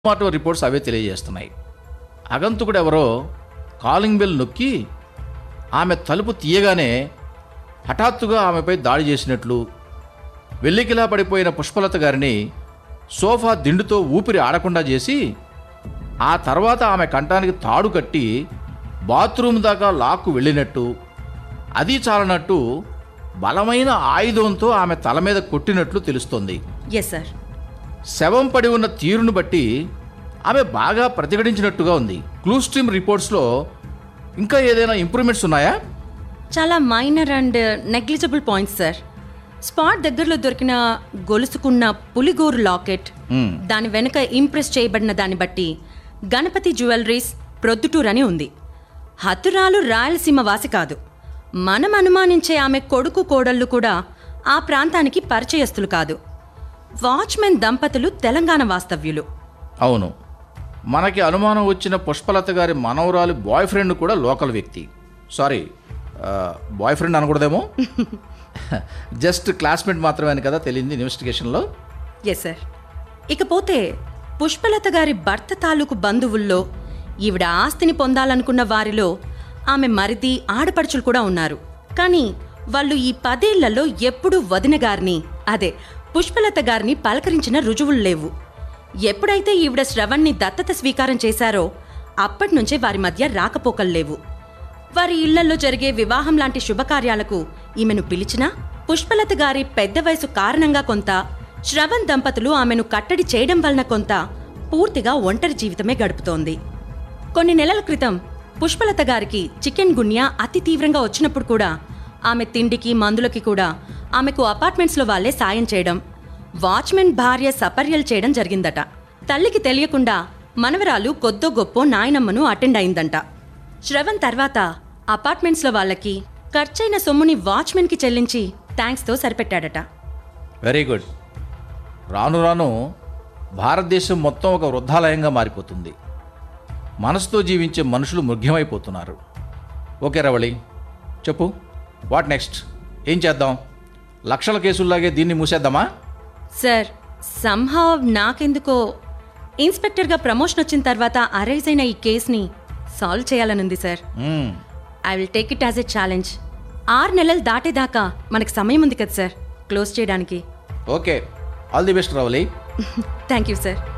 Mortem reports అవే తెలియజేస్తున్నాయి అగంతుకుడు ఎవరో calling bell నొక్కి ఆమె తలుపు తీయగానే హఠాత్తుగా ఆమెపై దాడి చేసినట్లు వెల్లికిలా పడిపోయిన పుష్పలత గారిని సోఫా దిండుతో ఊపిరి ఆడకుండా చేసి ఆ తర్వాత ఆమె కంఠానికి తాడు కట్టి బాత్రూమ్ దాకా లాక్కు వెళ్ళినట్టు అది చాలనట్టు బలమైన ఆయుధంతో ఆమె తల మీద కొట్టినట్లు తెలుస్తోంది ఎస్ సార్ శవం పడి ఉన్న తీరును బట్టి ఆమె బాగా ప్రతిఘటించినట్టుగా ఉంది క్లూస్ట్రీమ్ రిపోర్ట్స్లో ఇంకా ఏదైనా ఇంప్రూవ్మెంట్స్ ఉన్నాయా చాలా minor and negligible points sir spot దగ్గరలో దొరికిన గొలుసుకున్న పులిగోరు లాకెట్ మ్మ్. దాని వెనుక ఇంప్రెస్ చేయబడిన దాన్ని బట్టి గణపతి జ్యువెలరీస్ ప్రొద్దుటూర్ అని ఉంది హతురాలు రాయలసీమ వాసి కాదు మనం అనుమానించే ఆమె కొడుకు కోడళ్ళు కూడా ఆ ప్రాంతానికి పరిచయస్తులు కాదు వాచ్మెన్ దంపతులు తెలంగాణ వాస్తవ్యులు అవును మనకి అనుమానం వచ్చిన పుష్పలత గారి మనవరాలి బాయ్ ఫ్రెండ్ కూడా లోకల్ వ్యక్తి సారీ బాయ్ ఫ్రెండ్ అనకూడదేమో జస్ట్ క్లాస్మేట్ మాత్రమే అని కదా తెలియంది ఇన్వెస్టిగేషన్లో ఎస్ సార్ ఇకపోతే పుష్పలత గారి భర్త తాలూకు బంధువుల్లో ఈవిడ ఆస్తిని పొందాలనుకున్న వారిలో ఆమె మరిది ఆడపడుచులు కూడా ఉన్నారు కానీ వాళ్ళు ఈ పదేళ్లలో ఎప్పుడూ వదిన గారిని అదే పుష్పలత గారిని పలకరించిన రుజువులు లేవు ఎప్పుడైతే ఈవిడ శ్రవణ్ణి దత్తత స్వీకారం చేశారో అప్పటి నుంచే వారి మధ్య రాకపోకలు లేవు వారి ఇళ్లలో జరిగే వివాహం లాంటి శుభకార్యాలకు ఈమెను పిలిచినా పుష్పలత గారి పెద్ద వయసు కారణంగా కొంత శ్రవణ్ దంపతులు ఆమెను కట్టడి చేయడం వలన కొంత పూర్తిగా ఒంటరి జీవితమే గడుపుతోంది కొన్ని నెలల క్రితం పుష్పలత గారికి చికెన్ గున్యా అతి తీవ్రంగా వచ్చినప్పుడు కూడా ఆమె తిండికి మందులకి కూడా ఆమెకు అపార్ట్మెంట్స్లో వాళ్ళే సాయం చేయడం వాచ్మెన్ భార్య సపర్యలు చేయడం జరిగిందట తల్లికి తెలియకుండా మనవరాలు కొద్దో గొప్పో నాయనమ్మను అటెండ్ అయిందంట శ్రవణ్ తర్వాత అపార్ట్మెంట్స్లో వాళ్ళకి ఖర్చైన సొమ్ముని వాచ్మెన్కి చెల్లించి థ్యాంక్స్తో సరిపెట్టాడట వెరీ గుడ్ రాను రాను భారతదేశం మొత్తం ఒక వృద్ధాలయంగా మారిపోతుంది మనసుతో జీవించే మనుషులు మృగ్యమైపోతున్నారు ఓకే రవళి చెప్పు వాట్ నెక్స్ట్ ఏం చేద్దాం లక్షల కేసుల్లాగే దీన్ని మూసేద్దామా సార్ సంహావ్ నాకెందుకో ఇన్స్పెక్టర్గా ప్రమోషన్ వచ్చిన తర్వాత అరైజ్ అయిన ఈ కేసుని సాల్వ్ చేయాలనుంది సార్ మ్మ్. I will take it as a challenge ఆరు నెలలు దాటేదాకా మనకు సమయం ఉంది కదా సార్ క్లోజ్ చేయడానికి okay all the best Ravali thank you sir